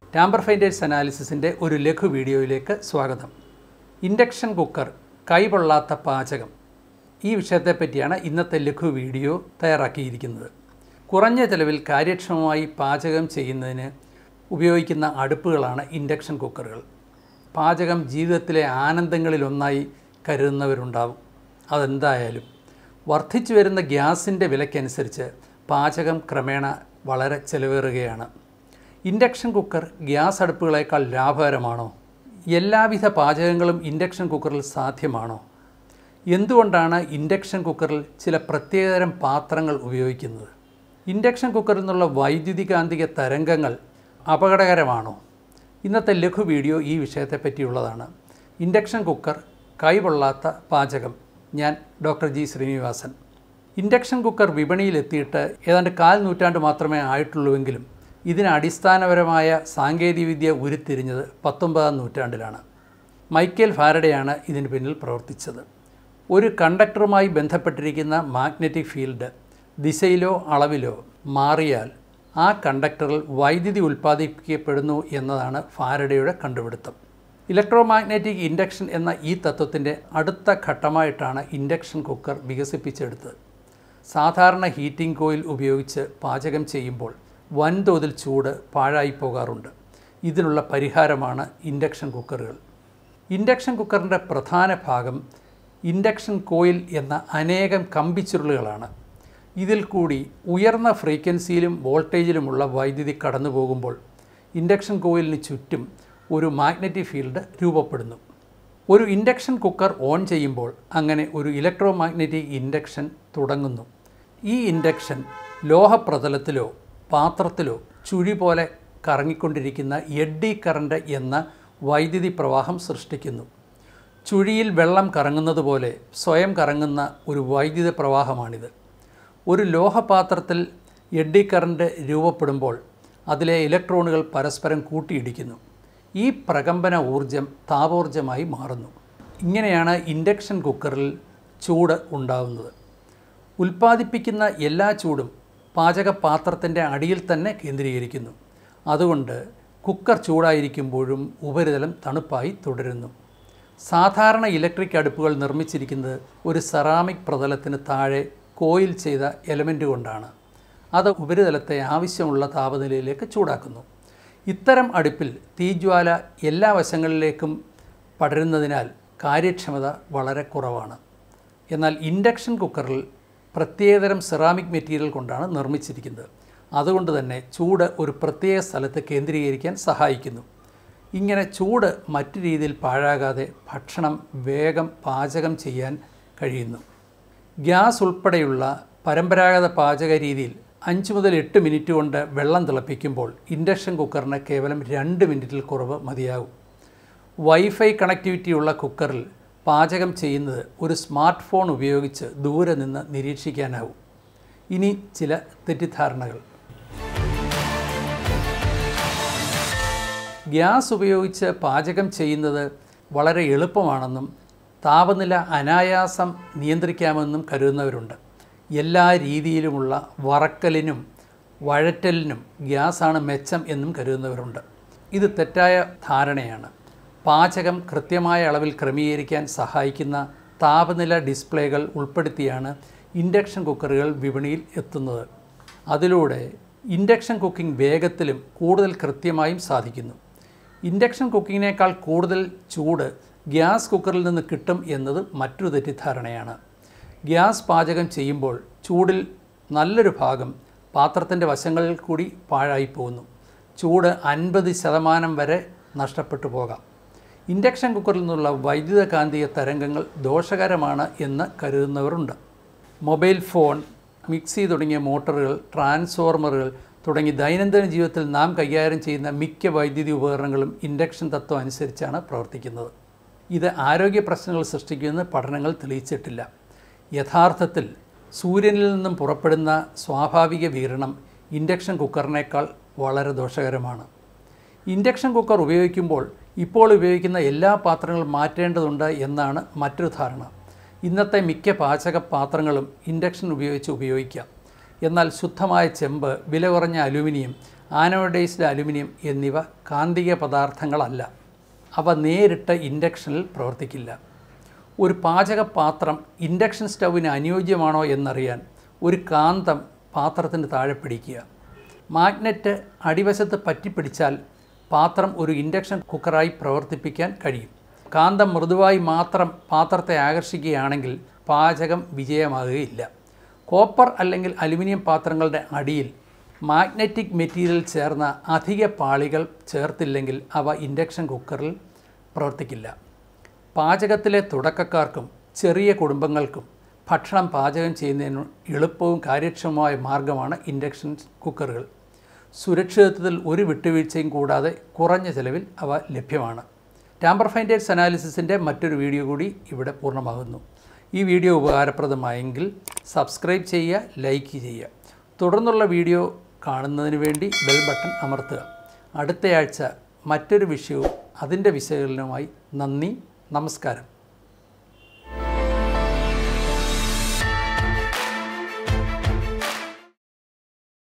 tamper finders അനാലിസിസിൻ്റെ ഒരു ലഘു വീഡിയോയിലേക്ക് സ്വാഗതം ഇൻഡക്ഷൻ കുക്കർ കൈപൊള്ളാത്ത പാചകം ഈ വിഷയത്തെ പറ്റിയാണ് ഇന്നത്തെ ലഘു വീഡിയോ തയ്യാറാക്കിയിരിക്കുന്നത് കുറഞ്ഞ ചെലവിൽ കാര്യക്ഷമമായി പാചകം ചെയ്യുന്നതിന് ഉപയോഗിക്കുന്ന അടുപ്പുകളാണ് ഇൻഡക്ഷൻ കുക്കറുകൾ പാചകം ജീവിതത്തിലെ ആനന്ദങ്ങളിലൊന്നായി കരുതുന്നവരുണ്ടാവും അതെന്തായാലും വർദ്ധിച്ചു വരുന്ന ഗ്യാസിൻ്റെ വിലയ്ക്കനുസരിച്ച് പാചകം ക്രമേണ വളരെ ചെലവേറുകയാണ് ഇൻഡക്ഷൻ കുക്കർ ഗ്യാസ് അടുപ്പുകളേക്കാൾ ലാഭകരമാണോ എല്ലാവിധ പാചകങ്ങളും ഇൻഡക്ഷൻ കുക്കറിൽ സാധ്യമാണോ എന്തുകൊണ്ടാണ് ഇൻഡക്ഷൻ കുക്കറിൽ ചില പ്രത്യേകതരം പാത്രങ്ങൾ ഉപയോഗിക്കുന്നത് ഇൻഡക്ഷൻ കുക്കറിൽ നിന്നുള്ള വൈദ്യുതികാന്തിക തരംഗങ്ങൾ അപകടകരമാണോ ഇന്നത്തെ ലഘു വീഡിയോ ഈ വിഷയത്തെ പറ്റിയുള്ളതാണ് ഇൻഡക്ഷൻ കുക്കർ കൈപൊള്ളാത്ത പാചകം ഞാൻ doctor G Srinivasan induction cooker വിപണിയിലെത്തിയിട്ട് ഏതാണ്ട് കാൽ നൂറ്റാണ്ട് മാത്രമേ ആയിട്ടുള്ളൂവെങ്കിലും ഇതിന് അടിസ്ഥാനപരമായ സാങ്കേതികവിദ്യ ഉരുത്തിരിഞ്ഞത് പത്തൊമ്പതാം നൂറ്റാണ്ടിലാണ് മൈക്കേൽ ഫാരഡെയാണ് ഇതിന് പിന്നിൽ പ്രവർത്തിച്ചത് ഒരു കണ്ടക്ടറുമായി ബന്ധപ്പെട്ടിരിക്കുന്ന മാഗ്നറ്റിക് ഫീൽഡ് ദിശയിലോ അളവിലോ മാറിയാൽ ആ കണ്ടക്ടറിൽ വൈദ്യുതി ഉൽപ്പാദിപ്പിക്കപ്പെടുന്നു എന്നതാണ് ഫാരഡയുടെ കണ്ടുപിടുത്തം ഇലക്ട്രോ മാഗ്നറ്റിക് ഇൻഡക്ഷൻ എന്ന ഈ തത്വത്തിൻ്റെ അടുത്ത ഘട്ടമായിട്ടാണ് ഇൻഡക്ഷൻ കുക്കർ വികസിപ്പിച്ചെടുത്തത് സാധാരണ ഹീറ്റിംഗ് കോയിൽ ഉപയോഗിച്ച് പാചകം ചെയ്യുമ്പോൾ വൻതോതിൽ ചൂട് പാഴായി പോകാറുണ്ട് ഇതിനുള്ള പരിഹാരമാണ് ഇൻഡക്ഷൻ കുക്കറുകൾ ഇൻഡക്ഷൻ കുക്കറിൻ്റെ പ്രധാന ഭാഗം ഇൻഡക്ഷൻ കോയിൽ എന്ന അനേകം കമ്പിച്ചുരുളുകളാണ് ഇതിൽ കൂടി ഉയർന്ന ഫ്രീക്വൻസിയിലും വോൾട്ടേജിലുമുള്ള വൈദ്യുതി കടന്നു പോകുമ്പോൾ ഇൻഡക്ഷൻ കോയിലിന് ചുറ്റും ഒരു മാഗ്നറ്റിക് ഫീൽഡ് രൂപപ്പെടുന്നു ഒരു ഇൻഡക്ഷൻ കുക്കർ ഓൺ ചെയ്യുമ്പോൾ അങ്ങനെ ഒരു ഇലക്ട്രോ മാഗ്നറ്റിക് ഇൻഡക്ഷൻ തുടങ്ങുന്നു ഈ ഇൻഡക്ഷൻ ലോഹപ്രതലത്തിലോ പാത്രത്തിലോ ചുഴി പോലെ കറങ്ങിക്കൊണ്ടിരിക്കുന്ന എഡ്ഡി കറണ്ട് എന്ന വൈദ്യുതി പ്രവാഹം സൃഷ്ടിക്കുന്നു ചുഴിയിൽ വെള്ളം കറങ്ങുന്നത് പോലെ സ്വയം കറങ്ങുന്ന ഒരു വൈദ്യുത പ്രവാഹമാണിത് ഒരു ലോഹപാത്രത്തിൽ എഡ്ഡി കറണ്ട് രൂപപ്പെടുമ്പോൾ അതിലെ ഇലക്ട്രോണുകൾ പരസ്പരം കൂട്ടിയിടിക്കുന്നു ഈ പ്രകമ്പന ഊർജം താപോർജമായി മാറുന്നു ഇങ്ങനെയാണ് ഇൻഡക്ഷൻ കുക്കറിൽ ചൂട് ഉണ്ടാകുന്നത് ഉൽപ്പാദിപ്പിക്കുന്ന എല്ലാ ചൂടും പാചകപാത്രത്തിൻ്റെ അടിയിൽ തന്നെ കേന്ദ്രീകരിക്കുന്നു അതുകൊണ്ട് കുക്കർ ചൂടായിരിക്കുമ്പോഴും ഉപരിതലം തണുപ്പായി തുടരുന്നു സാധാരണ ഇലക്ട്രിക് അടുപ്പുകൾ നിർമ്മിച്ചിരിക്കുന്നത് ഒരു സെറാമിക് പ്രതലത്തിന് താഴെ കോയിൽ ചെയ്ത എലമെൻ്റ് കൊണ്ടാണ് അത് ഉപരിതലത്തെ ആവശ്യമുള്ള താപനിലയിലേക്ക് ചൂടാക്കുന്നു ഇത്തരം അടുപ്പിൽ തീജ്വാല എല്ലാ വശങ്ങളിലേക്കും പടരുന്നതിനാൽ കാര്യക്ഷമത വളരെ കുറവാണ് എന്നാൽ ഇൻഡക്ഷൻ കുക്കറിൽ പ്രത്യേകതരം സെറാമിക് മെറ്റീരിയൽ കൊണ്ടാണ് നിർമ്മിച്ചിരിക്കുന്നത് അതുകൊണ്ട് തന്നെ ചൂട് ഒരു പ്രത്യേക സ്ഥലത്ത് കേന്ദ്രീകരിക്കാൻ സഹായിക്കുന്നു ഇങ്ങനെ ചൂട് മറ്റു രീതിയിൽ പാഴാകാതെ ഭക്ഷണം വേഗം പാചകം ചെയ്യാൻ കഴിയുന്നു ഗ്യാസ് ഉൾപ്പെടെയുള്ള പരമ്പരാഗത പാചക രീതിയിൽ അഞ്ച് മുതൽ എട്ട് മിനിറ്റ് കൊണ്ട് വെള്ളം തിളപ്പിക്കുമ്പോൾ ഇൻഡക്ഷൻ കുക്കറിന് കേവലം രണ്ട് മിനിറ്റിൽ കുറവ് മതിയാകും വൈഫൈ കണക്ടിവിറ്റിയുള്ള കുക്കറിൽ പാചകം ചെയ്യുന്നത് ഒരു സ്മാർട്ട് ഫോൺ ഉപയോഗിച്ച് ദൂരെ നിന്ന് നിരീക്ഷിക്കാനാവും ഇനി ചില തെറ്റിദ്ധാരണകൾ ഗ്യാസ് ഉപയോഗിച്ച് പാചകം ചെയ്യുന്നത് വളരെ എളുപ്പമാണെന്നും താപനില അനായാസം നിയന്ത്രിക്കാമെന്നും കരുതുന്നവരുണ്ട് എല്ലാ രീതിയിലുമുള്ള വറക്കലിനും വഴറ്റലിനും ഗ്യാസാണ് മെച്ചം എന്നും കരുതുന്നവരുണ്ട് ഇത് തെറ്റായ ധാരണയാണ് പാചകം കൃത്യമായ അളവിൽ ക്രമീകരിക്കാൻ സഹായിക്കുന്ന താപനില ഡിസ്പ്ലേകൾ ഉൾപ്പെടുത്തിയാണ് ഇൻഡക്ഷൻ കുക്കറുകൾ വിപണിയിൽ എത്തുന്നത് അതിലൂടെ ഇൻഡക്ഷൻ കുക്കിംഗ് വേഗത്തിലും കൂടുതൽ കൃത്യമായും സാധിക്കുന്നു ഇൻഡക്ഷൻ കുക്കിങ്ങിനേക്കാൾ കൂടുതൽ ചൂട് ഗ്യാസ് കുക്കറിൽ നിന്ന് കിട്ടും എന്നത് മറ്റൊരു തെറ്റിദ്ധാരണയാണ് ഗ്യാസ് പാചകം ചെയ്യുമ്പോൾ ചൂടിൽ നല്ലൊരു ഭാഗം പാത്രത്തിൻ്റെ വശങ്ങളിൽ കൂടി പാഴായി പോകുന്നു ചൂട് അൻപത് ശതമാനം വരെ നഷ്ടപ്പെട്ടു പോകാം ഇൻഡക്ഷൻ കുക്കറിൽ നിന്നുള്ള വൈദ്യുത കാന്തിക തരംഗങ്ങൾ ദോഷകരമാണ് എന്ന് കരുതുന്നവരുണ്ട് മൊബൈൽ ഫോൺ മിക്സി തുടങ്ങിയ മോട്ടോറുകൾ ട്രാൻസ്ഫോർമറുകൾ തുടങ്ങി ദൈനംദിന ജീവിതത്തിൽ നാം കൈകാര്യം ചെയ്യുന്ന മിക്ക വൈദ്യുതി ഉപകരണങ്ങളും ഇൻഡക്ഷൻ തത്വം അനുസരിച്ചാണ് പ്രവർത്തിക്കുന്നത് ഇത് ആരോഗ്യ പ്രശ്നങ്ങൾ സൃഷ്ടിക്കുമെന്ന് പഠനങ്ങൾ തെളിയിച്ചിട്ടില്ല യഥാർത്ഥത്തിൽ സൂര്യനിൽ നിന്നും പുറപ്പെടുന്ന സ്വാഭാവിക വികിരണം ഇൻഡക്ഷൻ കുക്കറിനേക്കാൾ വളരെ ദോഷകരമാണ് ഇൻഡക്ഷൻ കുക്കർ ഉപയോഗിക്കുമ്പോൾ ഇപ്പോൾ ഉപയോഗിക്കുന്ന എല്ലാ പാത്രങ്ങളും മാറ്റേണ്ടതുണ്ട് എന്നാണ് മറ്റൊരു ധാരണ ഇന്നത്തെ മിക്ക പാചക പാത്രങ്ങളും ഇൻഡക്ഷൻ ഉപയോഗിച്ച് ഉപയോഗിക്കാം എന്നാൽ ശുദ്ധമായ ചെമ്പ് വില കുറഞ്ഞ അലുമിനിയം ആനോഡൈസ്ഡ് അലുമിനിയം എന്നിവ കാന്തിക പദാർത്ഥങ്ങളല്ല അവ നേരിട്ട് ഇൻഡക്ഷനിൽ പ്രവർത്തിക്കില്ല ഒരു പാചക പാത്രം ഇൻഡക്ഷൻ സ്റ്റൗവിന് അനുയോജ്യമാണോ എന്നറിയാൻ ഒരു കാന്തം പാത്രത്തിന് താഴെ പിടിക്കുക മാഗ്നറ്റ് അടിവശത്ത് പറ്റിപ്പിടിച്ചാൽ പാത്രം ഒരു ഇൻഡക്ഷൻ കുക്കറായി പ്രവർത്തിപ്പിക്കാൻ കഴിയും കാന്തം മൃദുവായി മാത്രം പാത്രത്തെ ആകർഷിക്കുകയാണെങ്കിൽ പാചകം വിജയമാകുകയില്ല കോപ്പർ അല്ലെങ്കിൽ അലുമിനിയം പാത്രങ്ങളുടെ അടിയിൽ മാഗ്നറ്റിക് മെറ്റീരിയൽ ചേർന്ന അധിക പാളികൾ ചേർത്തില്ലെങ്കിൽ അവ ഇൻഡക്ഷൻ കുക്കറിൽ പ്രവർത്തിക്കില്ല പാചകത്തിലെ തുടക്കക്കാർക്കും ചെറിയ കുടുംബങ്ങൾക്കും ഭക്ഷണം പാചകം ചെയ്യുന്നതിന് എളുപ്പവും കാര്യക്ഷമമായ മാർഗമാണ് ഇൻഡക്ഷൻ കുക്കറുകൾ സുരക്ഷിതത്വത്തിൽ ഒരു വിട്ടുവീഴ്ചയും കൂടാതെ കുറഞ്ഞ ചിലവിൽ അവ ലഭ്യമാണ് ടാമ്പർ ഫൈൻഡേഴ്സ് അനാലിസിസിൻ്റെ മറ്റൊരു വീഡിയോ കൂടി ഇവിടെ പൂർണ്ണമാകുന്നു ഈ വീഡിയോ ഉപകാരപ്രദമായെങ്കിൽ സബ്സ്ക്രൈബ് ചെയ്യുക ലൈക്ക് ചെയ്യുക തുടർന്നുള്ള വീഡിയോ കാണുന്നതിന് വേണ്ടി ബെൽ ബട്ടൺ അമർത്തുക അടുത്തയാഴ്ച മറ്റൊരു വിഷയവും അതിൻ്റെ വിശകലനവുമായി നന്ദി നമസ്കാരം